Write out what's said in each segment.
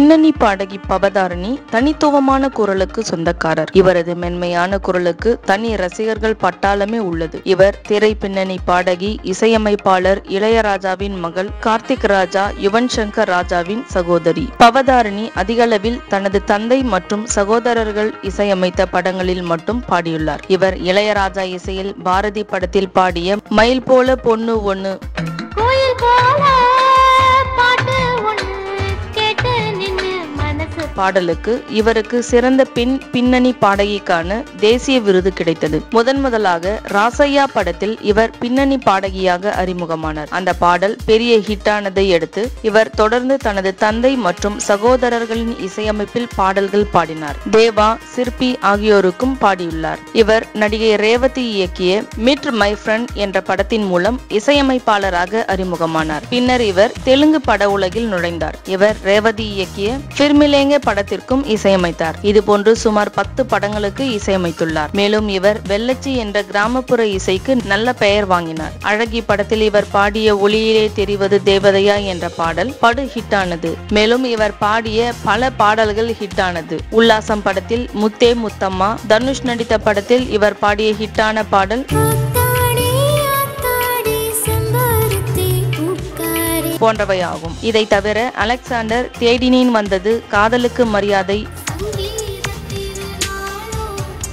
பின்னணி பாடகி பவதாரணி தனித்துவமான குரலுக்கு சொந்தக்காரர் இவரது மென்மையான குரலுக்கு தனி ரசிகர்கள் பட்டாளமே உள்ளது இவர் திரை பின்னணி பாடகி இசையமைப்பாளர் இளையராஜாவின் மகள் கார்த்திக் ராஜா யுவன் சங்கர் ராஜாவின் சகோதரி பவதாரணி அதிகளவில் தனது தந்தை மற்றும் சகோதரர்கள் இசையமைத்த படங்களில் மட்டும் பாடியுள்ளார் இவர் இளையராஜா இசையில் பாரதி படத்தில் பாடிய மயில் போல பொண்ணு ஒண்ணு கோயில் போல பாட்டு ஒண்ணு கேட்டு நின்னு மனசு பாடலுக்கு இவருக்கு சிறந்த பின் பின்னணி பாடகிக்கான தேசிய விருது கிடைத்தது முதன் முதலாக ராசையா படத்தில் இவர் பின்னணி பாடகியாக அறிமுகமானார் அந்த பாடல் பெரிய ஹிட்டானதை அடுத்து இவர் தொடர்ந்து தனது தந்தை மற்றும் சகோதரர்களின் இசையமைப்பில் பாடல்கள் பாடினார் தேவா சிற்பி ஆகியோருக்கும் பாடியுள்ளார் இவர் நடிகை ரேவதி இயக்கிய மீட் மை ஃப்ரெண்ட் என்ற படத்தின் மூலம் இசையமைப்பாளராக அறிமுகமானார் பின்னர் இவர் தெலுங்கு பட உலகில் நுழைந்தார் இவர் ரேவதி இயக்கிய ஃபிர்மிலேங்க படத்திற்கும் இசையமைத்தார் இதுபோன்று சுமார் பத்து படங்களுக்கு இசையமைத்துள்ளார் மேலும் இவர் வெள்ளச்சி என்ற கிராமப்புற இசைக்கு நல்ல பெயர் வாங்கினார் அழகி படத்தில் இவர் பாடிய ஒளியிலே தெரிவது தேவதையா என்ற பாடல் படு ஹிட்டானது மேலும் இவர் பாடிய பல பாடல்கள் ஹிட்டானது உல்லாசம் படத்தில் முத்தே முத்தம்மா தனுஷ் நடித்த படத்தில் இவர் பாடிய ஹிட்டான பாடல் ஆத்தாடி ஆத்தாடி செம்பருத்தி பூக்காரி போன்றவை ஆகும் இதை தவிர அலெக்சாண்டர் தேடினேன் வந்தது காதலுக்கு மரியாதை சங்கீதத்தில் நாளோ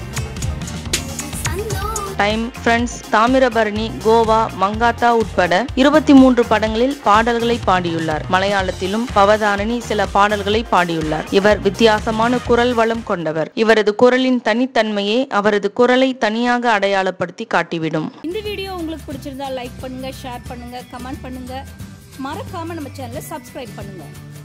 சந்தோஷம் டைம் ஃப்ரெண்ட்ஸ் தாமிரபரணி கோவா மங்காத்தா உட்பட இருபத்தி மூன்று படங்களில் பாடல்களை பாடியுள்ளார் மலையாளத்திலும் பவதாரணி சில பாடல்களை பாடியுள்ளார் இவர் வித்தியாசமான குரல் வளம் கொண்டவர் இவரது குரலின் தனித்தன்மையே அவரது குரலை தனியாக அடையாளப்படுத்தி காட்டிவிடும் இந்த வீடியோ உங்களுக்கு பிடிச்சிருந்தா லைக் பண்ணுங்க ஷேர் பண்ணுங்க கமெண்ட் பண்ணுங்க மறக்காம நம்ம சேனலை சப்ஸ்கிரைப் பண்ணுங்க